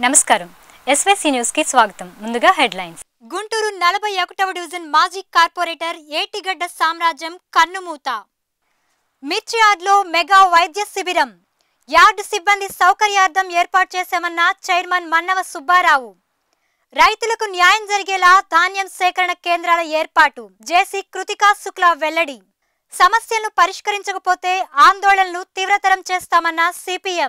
నమస్కారం SYC news కి స్వాగతం ముందుగా హెడ్లైన్స్ గుంటూరు నలభై ఒకటవ డివిజన్ మాజీ కార్పొరేటర్ ఏటిగడ్డ సామ్రాజ్యం కన్నుమూత మిర్చి యార్డ్లో మెగా వైద్య శిబిరం యార్డు సిబ్బంది సౌకర్యార్థం ఏర్పాటు చేశామన్న చైర్మన్ మన్నవ సుబ్బారావు రైతులకు న్యాయం జరిగేలా ధాన్యం సేకరణ కేంద్రాల ఏర్పాటు జేసీ కృతికా శుక్లా వెల్లడి సమస్యలను పరిష్కరించకపోతే ఆందోళనలు తీవ్రతరం చేస్తామన్న సిపిఎం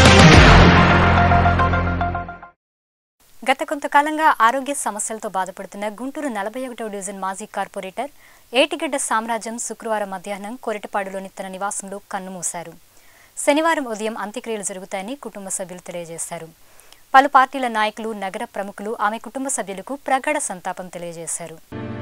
గత కొంతకాలంగా ఆరోగ్య సమస్యలతో బాధపడుతున్న గుంటూరు నలభై ఒకటవ డివిజన్ మాజీ కార్పొరేటర్ ఏటిగడ్డ సామ్రాజ్యం శుక్రవారం మధ్యాహ్నం కొరటపాడులోని తన నివాసంలో కన్నుమూశారు శనివారం ఉదయం అంత్యక్రియలు జరుగుతాయని కుటుంబ సభ్యులు తెలియజేశారు పలు పార్టీల నాయకులు నగర ప్రముఖులు ఆమె కుటుంబ సభ్యులకు ప్రగాఢ సంతాపం తెలియజేశారు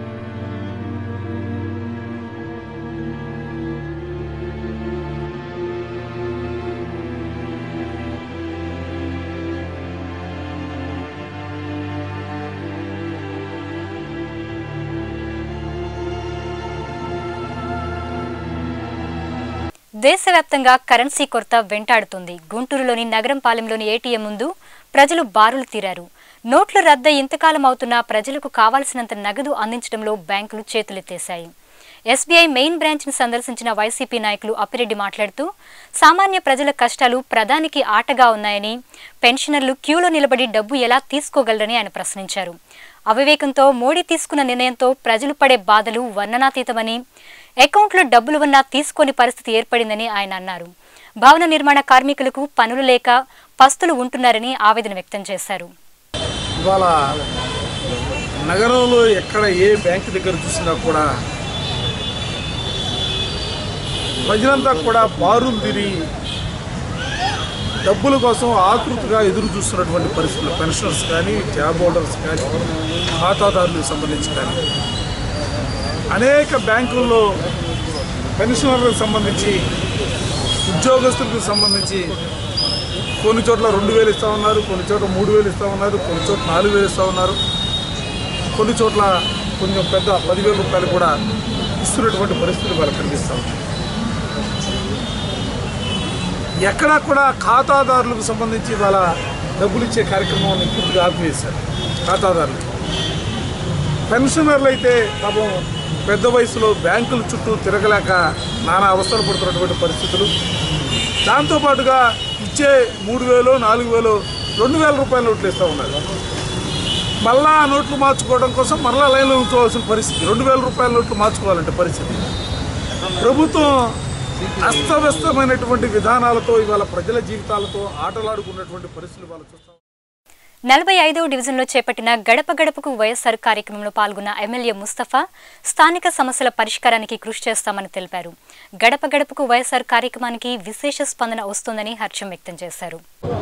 దేశవ్యాప్తంగా కరెన్సీ కొరత వెంటాడుతుంది గుంటూరులోని నగరంపాలెంలోని ఏటీఎం ముందు ప్రజలు బారులు తీరారు నోట్ల రద్ద ఇంతకాలం అవుతున్నా ప్రజలకు కావాల్సినంత నగదు అందించడంలో బ్యాంకులు చేతులెత్తేశాయి ఎస్బీఐ మెయిన్ బ్రాంచ్ను సందర్శించిన వైసీపీ నాయకులు అప్పిరెడ్డి మాట్లాడుతూ సామాన్య ప్రజల కష్టాలు ప్రధానికి ఆటగా ఉన్నాయని పెన్షనర్లు క్యూలో నిలబడి డబ్బు ఎలా తీసుకోగలరని ఆయన ప్రశ్నించారు అవివేకంతో మోడీ తీసుకున్న నిర్ణయంతో ప్రజలు పడే బాధలు వర్ణనాతీతమని అకౌంట్లో డబ్బులు ఉన్నా తీసుకోని పరిస్థితి ఏర్పడిందని ఆయన అన్నారు భవన నిర్మాణ కార్మికులకు పనులు లేక పస్తులు ఉంటున్నారని ఆవేదన వ్యక్తం చేశారు ఇవాళ నగరంలో ఎక్కడ ఏ బ్యాంక్ దగ్గర చూసినా కూడా ప్రజలంతా కూడా బారులు తిరిగి డబ్బుల కోసం ఆతృతగా ఎదురు చూస్తున్నటువంటి పరిస్థితులు పెన్షనర్స్ కానీ జాబ్ హోల్డర్స్ కానీ ఖాతాదారులకు సంబంధించి కానీ అనేక బ్యాంకుల్లో పెన్షనర్లకు సంబంధించి ఉద్యోగస్తులకు సంబంధించి కొన్ని చోట్ల రెండు వేలు ఇస్తూ ఉన్నారు కొన్ని చోట్ల మూడు వేలు ఇస్తూ ఉన్నారు కొన్ని చోట్ల నాలుగు వేలు ఇస్తూ ఉన్నారు కొన్ని చోట్ల కొంచెం పెద్ద పదివేల రూపాయలు కూడా ఇస్తున్నటువంటి పరిస్థితులు వాళ్ళకి కనిపిస్తూ ఉన్నాయి ఎక్కడా కూడా ఖాతాదారులకు సంబంధించి వాళ్ళ డబ్బులు ఇచ్చే కార్యక్రమాన్ని పూర్తిగా ఆపివేశారు ఖాతాదారులు పెన్షనర్లు అయితే పాపం పెద్ద వయసులో బ్యాంకుల చుట్టూ తిరగలేక నానా అవస్థలు పడుతున్నటువంటి పరిస్థితులు దాంతోపాటుగా ఇచ్చే మూడు వేలు నాలుగు వేలు రెండు వేల రూపాయల నోట్లు ఇస్తూ ఉన్నారు మళ్ళా ఆ నోట్లు మార్చుకోవడం కోసం మళ్ళా లైన్లో ఉంచుకోవాల్సిన పరిస్థితి రెండు వేల రూపాయల నోట్లు మార్చుకోవాలంటే పరిస్థితి ప్రభుత్వం అస్తవ్యస్తమైనటువంటి విధానాలతో ఇవాళ ప్రజల జీవితాలతో ఆటలాడుకున్నటువంటి పరిస్థితులు వాళ్ళు చూస్తాం నలభై ఐదవ డివిజన్లో చేపట్టిన గడప గడపకు వైఎస్ఆర్ కార్యక్రమంలో పాల్గొన్న ఎమ్మెల్యే ముస్తఫా స్థానిక సమస్యల పరిష్కారానికి కృషి చేస్తామని తెలిపారు గడప గడపకు వైఎస్ఆర్ కార్యక్రమానికి విశేష స్పందన వస్తోందని హర్షం వ్యక్తం చేశారు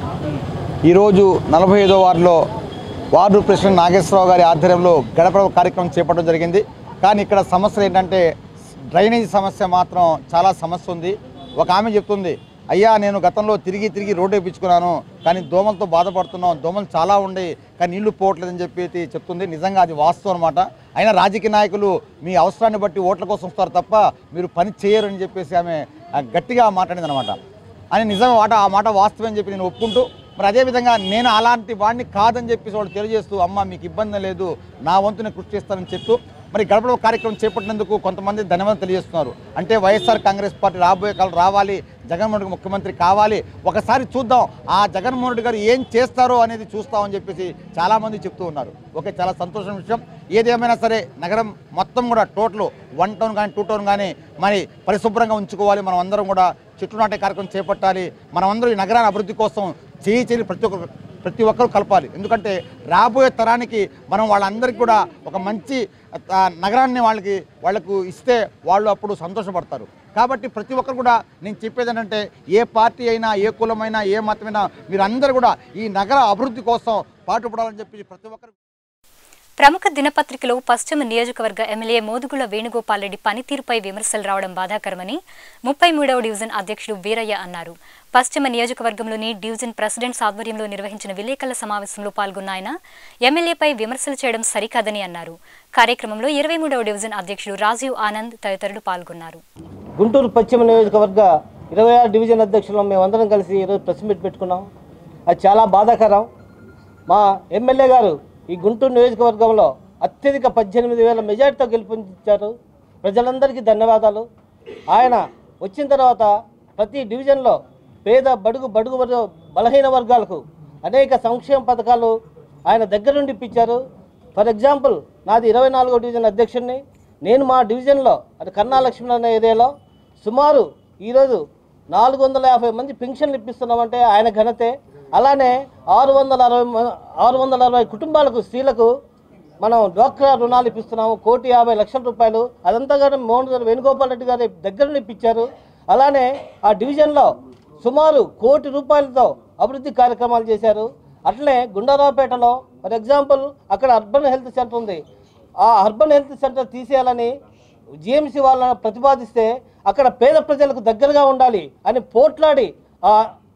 ఈరోజు నలభై ఐదో వార్డులో వార్డు ప్రెసిడెంట్ నాగేశ్వరరావు గారి ఆధ్వర్యంలో గడప కార్యక్రమం చేపట్టడం జరిగింది కానీ ఇక్కడ సమస్య ఏంటంటే డ్రైనేజ్ సమస్య మాత్రం చాలా సమస్య ఉంది ఒక ఆమె చెప్తుంది అయ్యా నేను గతంలో తిరిగి తిరిగి రోడ్డు వేయించుకున్నాను కానీ దోమలతో బాధపడుతున్నాం దోమలు చాలా ఉండి కానీ నీళ్లు పోవట్లేదని చెప్పి చెప్తుంది నిజంగా అది వాస్తవం అనమాట అయినా రాజకీయ నాయకులు మీ అవసరాన్ని బట్టి ఓట్ల కోసం వస్తారు తప్ప మీరు పని చేయరు అని చెప్పేసి ఆమె ఆ, గట్టిగా మాట్లాడింది అనమాట అని నిజం మాట ఆ మాట వాస్తవం అని చెప్పి నేను ఒప్పుకుంటూ మరి అదేవిధంగా నేను అలాంటి వాడిని కాదని చెప్పేసి వాళ్ళు తెలియజేస్తూ అమ్మ మీకు ఇబ్బంది లేదు నా వంతు నేను కృషి చేస్తానని చెప్తూ మరి గడపలో కార్యక్రమం చేపట్టినందుకు కొంతమంది ధన్యవాదాలు తెలియజేస్తున్నారు అంటే వైఎస్ఆర్ కాంగ్రెస్ పార్టీ రాబోయే కాలం రావాలి జగన్మోహన్ రెడ్డి ముఖ్యమంత్రి కావాలి ఒకసారి చూద్దాం ఆ జగన్మోహన్ రెడ్డి గారు ఏం చేస్తారో అనేది చూస్తామని చెప్పేసి చాలామంది చెప్తూ ఉన్నారు ఓకే చాలా సంతోషం విషయం ఏదేమైనా సరే నగరం మొత్తం కూడా టోటల్ వన్ టౌన్ కానీ టూ టౌన్ కానీ మరి పరిశుభ్రంగా ఉంచుకోవాలి మనం అందరం కూడా చెట్లు నాటే కార్యక్రమం చేపట్టాలి మనం అందరూ ఈ నగరాన్ని అభివృద్ధి కోసం చేయి చేయి ప్రతి ఒక్క ప్రతి ఒక్కరు కలపాలి ఎందుకంటే రాబోయే తరానికి మనం వాళ్ళందరికీ కూడా ఒక మంచి ఆ, నగరాన్ని వాళ్ళకి వాళ్ళకు ఇస్తే వాళ్ళు అప్పుడు సంతోషపడతారు కాబట్టి ప్రతి ఒక్కరు కూడా నేను చెప్పేది ఏంటంటే ఏ పార్టీ అయినా ఏ కులమైనా ఏ మతమైనా మీరందరూ కూడా ఈ నగర అభివృద్ధి కోసం పాటుపడాలని చెప్పి ప్రతి ఒక్కరు ప్రముఖ దినపత్రికలో పశ్చిమ నియోజకవర్గ ఎమ్మెల్యే మోదుగుల వేణుగోపాల్ రెడ్డి పనితీరుపై విమర్శలు రావడం బాధాకరమని ముప్పై మూడవ డివిజన్ అధ్యక్షుడు వీరయ్య అన్నారు పశ్చిమ నియోజకవర్గంలోని డివిజన్ ప్రెసిడెంట్స్ ఆధ్వర్యంలో నిర్వహించిన విలేకరుల సమావేశంలో పాల్గొన్న ఆయన ఎమ్మెల్యేపై విమర్శలు చేయడం సరికాదని అన్నారు కార్యక్రమంలో ఇరవై మూడవ డివిజన్ అధ్యక్షుడు రాజీవ్ ఆనంద్ తదితరులు పాల్గొన్నారు గుంటూరు పశ్చిమ నియోజకవర్గ ఇరవై ఆరు డివిజన్ అధ్యక్షులు మేమందరం కలిసి ఈరోజు ప్రెస్ మీట్ పెట్టుకున్నాం అది చాలా బాధాకరం మా ఎమ్మెల్యే గారు ఈ గుంటూరు నియోజకవర్గంలో అత్యధిక పద్దెనిమిది వేల మెజార్టీతో గెలుపొందించారు ప్రజలందరికీ ధన్యవాదాలు ఆయన వచ్చిన తర్వాత ప్రతి డివిజన్లో పేద బడుగు బడుగు వర్గ- బలహీన వర్గాలకు అనేక సంక్షేమ పథకాలు ఆయన దగ్గర నుండి ఇప్పించారు ఫర్ ఎగ్జాంపుల్ నాది ఇరవై నాలుగో డివిజన్ అధ్యక్షుడిని నేను మా డివిజన్లో అది కన్నా లక్ష్మణ్ అనే ఏరియాలో సుమారు ఈరోజు నాలుగు వందల యాభై మంది పెన్షన్లు ఇప్పిస్తున్నామంటే ఆయన ఘనతే అలానే ఆరు వందల అరవై మ- ఆరు వందల అరవై కుటుంబాలకు స్త్రీలకు మనం డ్వాక్రా రుణాలు ఇప్పిస్తున్నాము కోటి యాభై లక్షల రూపాయలు అదంతా కూడా మోహన్ గారు వేణుగోపాల్ రెడ్డి గారి దగ్గర నుండి ఇప్పించారు అలానే ఆ డివిజన్లో సుమారు కోటి రూపాయలతో అభివృద్ధి కార్యక్రమాలు చేశారు అట్లనే గుండారావుపేటలో ఫర్ ఎగ్జాంపుల్ అక్కడ అర్బన్ హెల్త్ సెంటర్ ఉంది ఆ అర్బన్ హెల్త్ సెంటర్ తీసేయాలని జిఎంసీ వాళ్ళని ప్రతిపాదిస్తే అక్కడ పేద ప్రజలకు దగ్గరగా ఉండాలి అని పోట్లాడి ఆ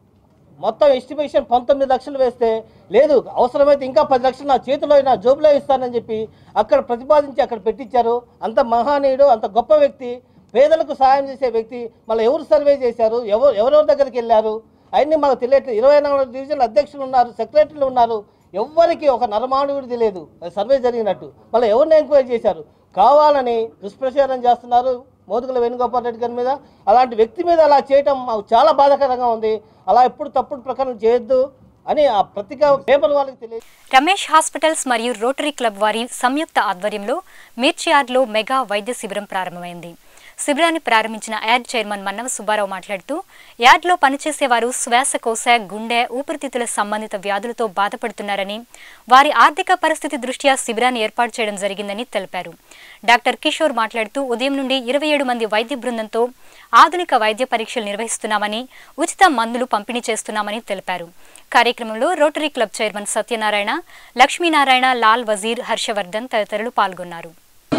మొత్తం ఎస్టిమేషన్ పంతొమ్మిది లక్షలు వేస్తే లేదు అవసరమైతే ఇంకా పది లక్షలు నా చేతిలో నా జోబులో ఇస్తానని చెప్పి అక్కడ ప్రతిపాదించి అక్కడ పెట్టించారు అంత మహానీయుడు అంత గొప్ప వ్యక్తి పేదలకు సాయం చేసే వ్యక్తి మళ్ళీ ఎవరు సర్వే చేశారు ఎవరు ఎవరెవరి దగ్గరికి వెళ్ళారు అవన్నీ మాకు తెలియట్లేదు ఇరవై నాలుగు డివిజన్ అధ్యక్షులు ఉన్నారు సెక్రటరీలు ఉన్నారు ఎవ్వరికి ఒక నరమానవుడిది లేదు అది సర్వే జరిగినట్టు మళ్ళీ ఎవరిని ఎంక్వైరీ చేశారు కావాలని దుష్ప్రచారం చేస్తున్నారు మోదుగుల వేణుగోపాల్ రెడ్డి గారి మీద అలాంటి వ్యక్తి మీద అలా చేయటం మాకు చాలా బాధాకరంగా ఉంది అలా ఎప్పుడు తప్పుడు ప్రకారం చేయొద్దు అని ఆ పత్రిక పేపర్ వాళ్ళకి తెలియదు రమేష్ హాస్పిటల్స్ మరియు రోటరీ క్లబ్ వారి సంయుక్త ఆధ్వర్యంలో మిర్చియార్డ్లో మెగా వైద్య శిబిరం ప్రారంభమైంది శిబిరాన్ని ప్రారంభించిన యాడ్ చైర్మన్ మన్నవ సుబ్బారావు మాట్లాడుతూ యార్డ్లో పనిచేసేవారు శ్వాసకోశ గుండె ఊపిరితిత్తుల సంబంధిత వ్యాధులతో బాధపడుతున్నారని వారి ఆర్థిక పరిస్థితి దృష్ట్యా శిబిరాన్ని ఏర్పాటు చేయడం జరిగిందని తెలిపారు డాక్టర్ కిషోర్ మాట్లాడుతూ ఉదయం నుండి ఇరవై ఏడు మంది వైద్య బృందంతో ఆధునిక వైద్య పరీక్షలు నిర్వహిస్తున్నామని ఉచిత మందులు పంపిణీ చేస్తున్నామని తెలిపారు కార్యక్రమంలో rotary club chairman Satyanarayana Lakshminarayana Lal Wazir Harshavardhan తదితరులు పాల్గొన్నారు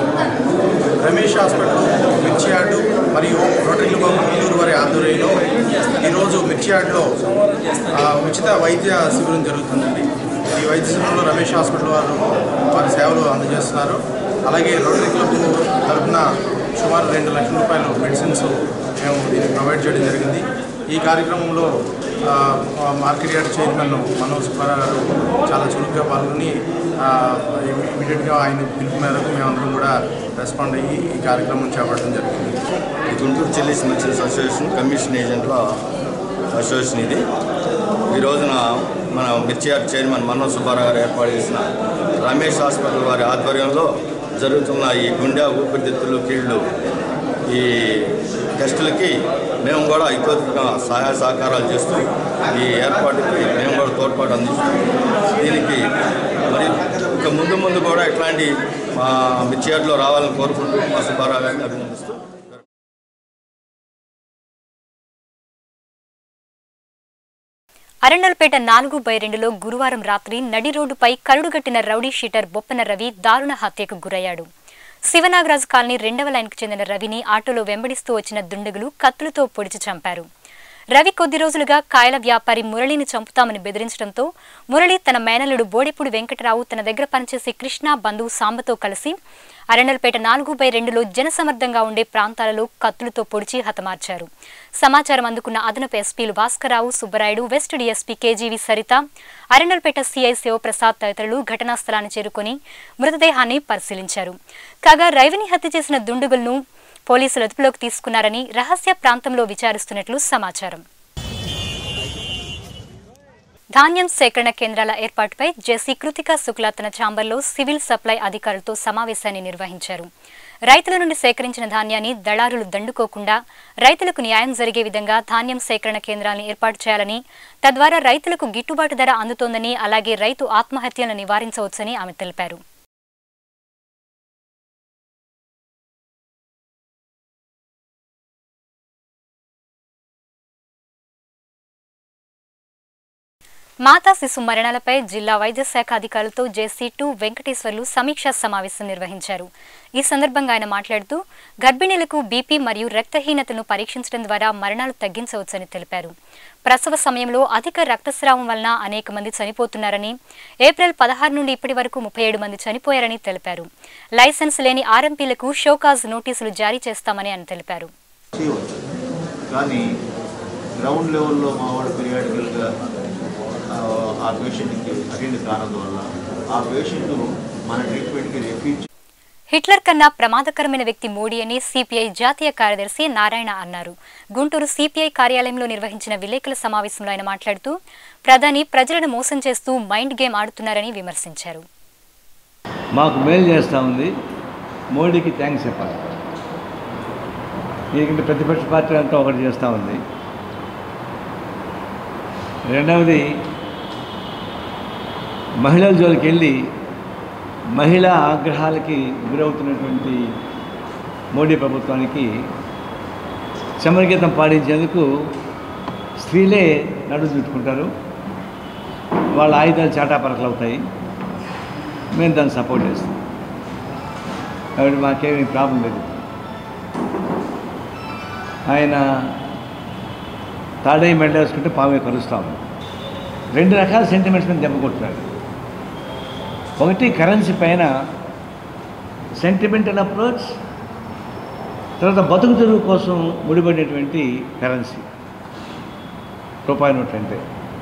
రమేష్ హాస్పిటల్ మిర్చియార్డు మరియు రోటరీ క్లబ్ నెల్లూరు వారి ఆధ్వర్యంలో ఈరోజు మిర్చియార్డులో ఆ, ఉచిత వైద్య శిబిరం జరుగుతుందండి ఈ వైద్య శిబిరంలో రమేష్ హాస్పిటల్ వారు వారి సేవలు అందజేస్తున్నారు అలాగే రోటరీ క్లబ్ తరఫున సుమారు రెండు లక్షల రూపాయలు మెడిసిన్స్ మేము దీనికి ప్రొవైడ్ చేయడం జరిగింది ఈ కార్యక్రమంలో ఆ, ఆ, market yard chairman Manoj Subbarao గారు చాలా చురుగ్గా పాల్గొని ఆ, ఇమీడియట్గా ఆయన పిలుపు మేరకు మేమందరం కూడా రెస్పాండ్ అయ్యి ఈ కార్యక్రమం చేపట్టడం జరిగింది ఈ Guntur chillies merchants association commission ఏజెంట్ల అసోసియేషన్ ఇది ఈ రోజున మన మిర్చియార్ చైర్మన్ మనోజ్ సుబ్బారావు గారు ఏర్పాటు చేసిన రమేష్ హాస్పిటల్ వారి ఆధ్వర్యంలో జరుగుతున్న ఈ గుండె ఊపిరితిత్తులు కీళ్ళు ఈ టెస్టులకి మేము కూడా ఇతోత్గా సహాయ సహకారాలు చేస్తూ ఈ ఏర్పాటుకి మేము కూడా తోడ్పాటు అందిస్తాం దీనికి మరి ఇక ముందు ముందు కూడా ఇట్లాంటి మా మిర్చియార్లో రావాలని కోరుకుంటూ మా సుబ్బారావు గారిని అభినందిస్తూ అరండల్పేట నాలుగు బై రెండులో గురువారం రాత్రి నడి రోడ్డుపై కరుడుగట్టిన రౌడీ షీటర్ బొప్పన రవి దారుణ హత్యకు గురయ్యాడు శివనాగరాజు కాలనీ రెండవ లైన్కు చెందిన రవిని ఆటోలో వెంబడిస్తూ వచ్చిన దుండగులు కత్తులతో పొడిచి చంపారు రవి కొద్ది రోజులుగా కాయల వ్యాపారి మురళిని చంపుతామని బెదిరించడంతో మురళి తన మేనలుడు బోడెపూడి వెంకటరావు తన దగ్గర పనిచేసే కృష్ణ బంధువు సాంబతో కలిసి అరణల్పేట నాలుగు బై రెండులో జనసమర్థంగా ఉండే ప్రాంతాలలో కత్తులతో పొడిచి హతమార్చారు సమాచారం అందుకున్న అదనపు ఎస్పీలు Bhaskararao Subbarayudu west DSP KGV Saritha Arundelpet CI Sivaprasad తదితరులు ఘటనా స్థలాన్ని చేరుకొని మృతదేహాన్ని పరిశీలించారు కాగా రవిని హత్య చేసిన దుండగులను పోలీసులు అదుపులోకి తీసుకున్నారని రహస్య ప్రాంతంలో విచారిస్తున్నట్లు సమాచారం ధాన్యం సేకరణ కేంద్రాల ఏర్పాటుపై జేసీ కృతికా శుక్లా తన ఛాంబర్లో సివిల్ సప్లై అధికారులతో సమావేశాన్ని నిర్వహించారు రైతుల నుండి సేకరించిన ధాన్యాన్ని దళారులు దండుకోకుండా రైతులకు న్యాయం జరిగే విధంగా ధాన్యం సేకరణ కేంద్రాలను ఏర్పాటు చేయాలని తద్వారా రైతులకు గిట్టుబాటు ధర అందుతోందని అలాగే రైతు ఆత్మహత్యలను నివారించవచ్చని ఆమె తెలిపారు మాతా శిశు మరణాలపై జిల్లా వైద్య శాఖ అధికారులతో జేసీ టూ వెంకటేశ్వర్లు సమీక్షా సమావేశం నిర్వహించారు ఈ సందర్భంగా ఆయన మాట్లాడుతూ గర్భిణీలకు బీపీ మరియు రక్తహీనతను పరీక్షించడం ద్వారా మరణాలు తగ్గించవచ్చని తెలిపారు ప్రసవ సమయంలో అధిక రక్తస్రావం వలన అనేక మంది చనిపోతున్నారని ఏప్రిల్ పదహారు నుండి ఇప్పటి వరకు ముప్పై ఏడు మంది చనిపోయారని తెలిపారు లైసెన్స్ లేని ఆర్ఎంపీలకు షోకాజ్ నోటీసులు జారీ చేస్తామని ఆయన తెలిపారు చేయవచ్చు కానీ గ్రౌండ్ లెవెల్లో మా వాడు పీరియాడికల్గా ఆ ఆ పేషెంట్కి అటెండ్ కానందువల్ల ఆ పేషెంట్ మన ట్రీట్మెంట్కి రెఫ్యూజ్ హిట్లర్ కన్నా ప్రమాదకరమైన వ్యక్తి మోడీ అని సిపిఐ జాతీయ కార్యదర్శి నారాయణ అన్నారు గుంటూరు సిపిఐ కార్యాలయంలో నిర్వహించిన విలేకరుల సమావేశంలో ఆయన మాట్లాడుతూ ప్రధాని ప్రజలను మోసం చేస్తూ మైండ్ గేమ్ ఆడుతున్నారని విమర్శించారు మాకు మేలు చేస్తూ ఉంది మోడీకి థ్యాంక్స్ చెప్పాలి ఎందుకంటే ప్రతిపక్ష పార్టీ అంతా ఒకటి చేస్తూ ఉంది రెండవది మహిళల జోలికి వెళ్ళి మహిళా ఆగ్రహాలకి గురవుతున్నటువంటి మోడీ ప్రభుత్వానికి చమరగీతం పాడించేందుకు స్త్రీలే నడుము చుట్టుకుంటారు వాళ్ళ ఆయుధాలు చాటాపరకలు అవుతాయి మేము దాన్ని సపోర్ట్ చేస్తాం కాబట్టి మాకేమీ ప్రాబ్లం లేదు ఆయన తాడై మెడ వేసుకుంటే పామే కలుస్తాము రెండు రకాల సెంటిమెంట్స్ మీద దెబ్బ కొట్టున్నాడు ఒకటి కరెన్సీ పైన సెంటిమెంటల్ అప్రోచ్ తర్వాత బతుకు తెరువు కోసం ముడిపడినటువంటి కరెన్సీ రూపాయి నోట్ అంటే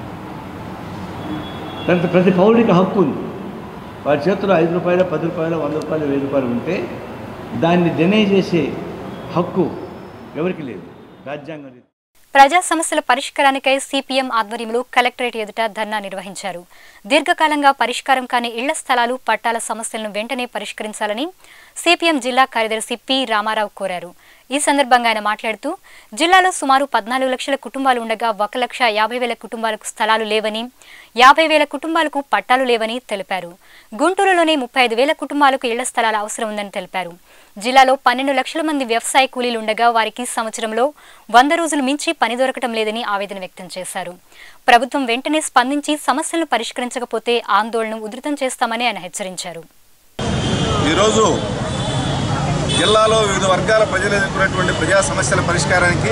దాంతో ప్రతి పౌరుడికి హక్కు ఉంది వారి చేతిలో ఐదు రూపాయలు పది రూపాయలు వంద రూపాయలు వెయ్యి రూపాయలు ఉంటే దాన్ని డినై చేసే హక్కు ఎవరికి లేదు రాజ్యాంగం రీత్యా. ప్రజా సమస్యల పరిష్కారానికై సిపిఎం ఆధ్వర్యంలో కలెక్టరేట్ ఎదుట ధర్నా నిర్వహించారు దీర్ఘకాలంగా పరిష్కారం కాని ఇళ్ల స్థలాలు పట్టాల సమస్యలను వెంటనే పరిష్కరించాలని సిపిఎం జిల్లా కార్యదర్శి పి రామారావు కోరారు ఈ సందర్భంగా ఆయన మాట్లాడుతూ జిల్లాలో సుమారు పద్నాలుగు లక్షల కుటుంబాలు ఉండగా ఒక లక్ష యాభై వేల కుటుంబాలకు స్థలాలు లేవని యాభై వేల కుటుంబాలకు పట్టాలు లేవని తెలిపారు గుంటూరులోనే ముప్పై ఐదు వేల కుటుంబాలకు ఇళ్ల స్థలాల అవసరం ఉందని తెలిపారు జిల్లాలో పన్నెండు లక్షల మంది వ్యవసాయ కూలీలు ఉండగా వారికి సంవత్సరంలో వంద రోజులు మించి పని దొరకటం లేదని ఆవేదన వ్యక్తం చేశారు ప్రభుత్వం వెంటనే స్పందించి సమస్యలను పరిష్కరించకపోతే ఆందోళన ఉధృతం చేస్తామని ఆయన హెచ్చరించారు ఈరోజు జిల్లాలో వివిధ వర్గాల ప్రజలు ఎదుర్కొన్నటువంటి ప్రజా సమస్యల పరిష్కారానికి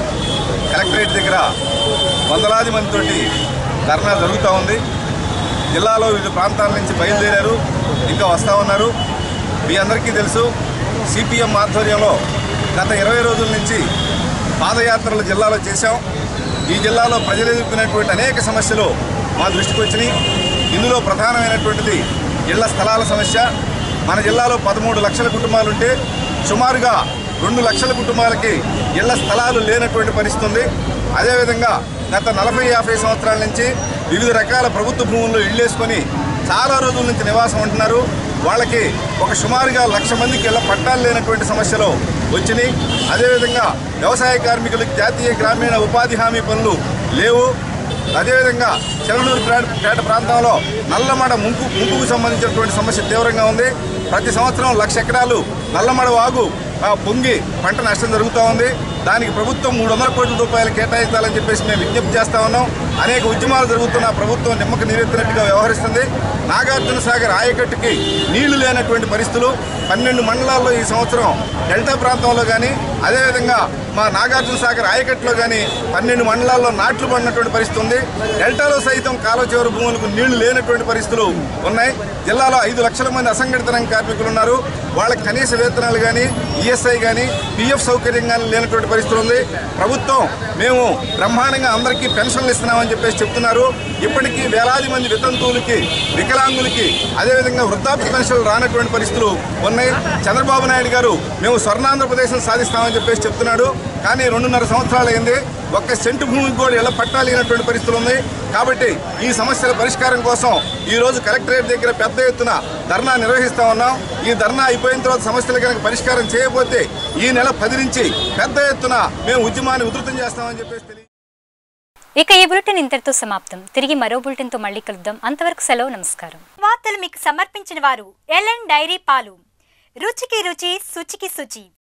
కలెక్టరేట్ దగ్గర వందలాది మందితోటి ధర్నా జరుగుతూ ఉంది జిల్లాలో వివిధ ప్రాంతాల నుంచి బయలుదేరారు ఇంకా వస్తూ ఉన్నారు మీ అందరికీ తెలుసు సిపిఎం ఆధ్వర్యంలో గత ఇరవై రోజుల నుంచి పాదయాత్రలు జిల్లాలో చేశాం ఈ జిల్లాలో ప్రజలు ఎదుర్కొనేటువంటి అనేక సమస్యలు మా దృష్టికి వచ్చినాయి ఇందులో ప్రధానమైనటువంటిది ఇళ్ల స్థలాల సమస్య మన జిల్లాలో పదమూడు లక్షల కుటుంబాలుంటే సుమారుగా రెండు లక్షల కుటుంబాలకి ఇళ్ల స్థలాలు లేనటువంటి పరిస్థితి ఉంది అదేవిధంగా గత నలభై యాభై సంవత్సరాల నుంచి వివిధ రకాల ప్రభుత్వ భూముల్లో ఇళ్ళేసుకొని చాలా రోజుల నుంచి నివాసం ఉంటున్నారు వాళ్ళకి ఒక సుమారుగా లక్ష మందికి ఇళ్ల పట్టాలు లేనటువంటి సమస్యలు వచ్చినాయి అదేవిధంగా వ్యవసాయ కార్మికులకు జాతీయ గ్రామీణ ఉపాధి హామీ పనులు లేవు అదేవిధంగా చెరనూరు పేట ప్రాంతంలో నల్లమడ ముంపు ముంపుకు సంబంధించినటువంటి సమస్య తీవ్రంగా ఉంది ప్రతి సంవత్సరం లక్ష ఎకరాలు నల్లమడ వాగు ఆ, పొంగి పంట నష్టం జరుగుతూ ఉంది దానికి ప్రభుత్వం మూడు వందల కోట్ల రూపాయలు కేటాయించాలని చెప్పేసి మేము విజ్ఞప్తి చేస్తా ఉన్నాం అనేక ఉద్యమాలు జరుగుతున్న ప్రభుత్వం నిమ్మక నీరెత్తినట్టుగా వ్యవహరిస్తుంది నాగార్జున సాగర్ ఆయకట్టుకి నీళ్లు లేనటువంటి పరిస్థితులు పన్నెండు మండలాల్లో ఈ సంవత్సరం డెల్టా ప్రాంతంలో కానీ అదేవిధంగా మా నాగార్జున సాగర్ ఆయకట్టులో కానీ పన్నెండు మండలాల్లో నాట్లు పడినటువంటి పరిస్థితి ఉంది డెల్టాలో సైతం కాలువ చివరి భూములకు నీళ్లు లేనటువంటి పరిస్థితులు ఉన్నాయి జిల్లాలో ఐదు లక్షల మంది అసంఘటిత రంగ కార్మికులు ఉన్నారు వాళ్ళకి కనీస వేతనాలు కానీ ఈఎస్ఐ కానీ పిఎఫ్ సౌకర్యం కానీ లేనటువంటి పరిస్థితి ఉంది ప్రభుత్వం మేము బ్రహ్మాండంగా అందరికీ పెన్షన్లు ఇస్తున్నామని చెప్పేసి చెప్తున్నారు ఇప్పటికీ వేలాది మంది వితంతువులకి వికలాంగులకి అదేవిధంగా వృద్ధాప్య పెన్షన్లు రానటువంటి పరిస్థితులు ఉన్నాయి చంద్రబాబు నాయుడు గారు మేము స్వర్ణాంధ్రప్రదేశ్ సాధిస్తామని చెప్పేసి చెప్తున్నాడు కానీ రెండున్నర సంవత్సరాలు అయింది ఒక్క సెంటు భూమికి కూడా ఇలా పట్టాలినటువంటి పరిస్థితులు ఉంది కాబట్టి ఈ సమస్యల పరిష్కారం కోసం ఈ రోజు కలెక్టరేట్ దగ్గర పెద్ద ఎత్తున ధర్నా నిర్వహిస్తా ఉన్నాం ఈ ధర్నా అయిపోయిన తర్వాత సమస్యలు కనుక పరిష్కారం చేయకపోతే ఈ నెల పది నుంచి పెద్ద ఎత్తున మేము ఉద్యమాన్ని ఉధృతం చేస్తామని చెప్పేసి తెలియ ఇక ఈ బులెటిన్ ఇంతటితో సమాప్తం తిరిగి మరో బులెటిన్తో మళ్ళీ కలుద్దాం అంతవరకు సెలవు నమస్కారం వార్తలు మీకు సమర్పించిన వారు ఎల్ఎన్ డైరీ పాలు రుచికి రుచి శుచికి శుచి